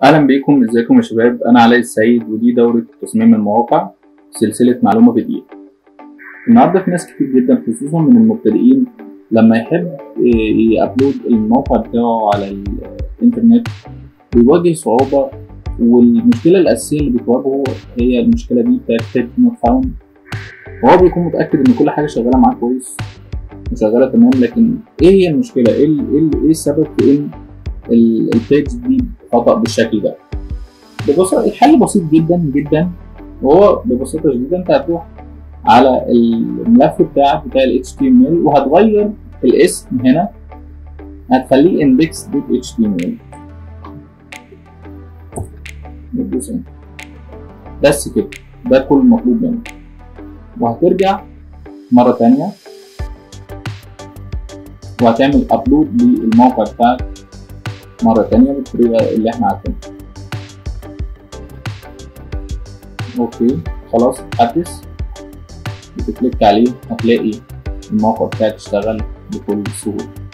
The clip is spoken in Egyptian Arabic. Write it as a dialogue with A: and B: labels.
A: اهلا بيكم ازيكم يا شباب انا علاء السيد ودي دورة تصميم المواقع سلسلة معلومة في دقيقة النهاردة في ناس كتير جدا خصوصا من المبتدئين لما يحب يابلود الموقع بتاعه على الانترنت بيواجه صعوبة والمشكلة الأساسية اللي بتواجهه هي المشكلة دي بتاعت تيب نوت فاوند وهو بيكون متأكد إن كل حاجة شغالة معاه كويس وشغالة تمام لكن إيه هي المشكلة؟ إيه إيه إيه السبب في إن البيج دي خطأ بالشكل ده ببساطة الحل بسيط جدا جدا وهو ببساطة شديدة انت هتروح على الملف بتاعك بتاع ال HTML وهتغير الاسم هنا هتخليه index.html ندوس بس كده ده كل المطلوب منك وهترجع مرة تانية وهتعمل ابلود للموقع بتاعك مرة تانية بالطريقة اللي احنا عارفينها اوكي خلاص اتحدث بتكليك عليه هتلاقي الموقع بتاعك اشتغل بكل سهولة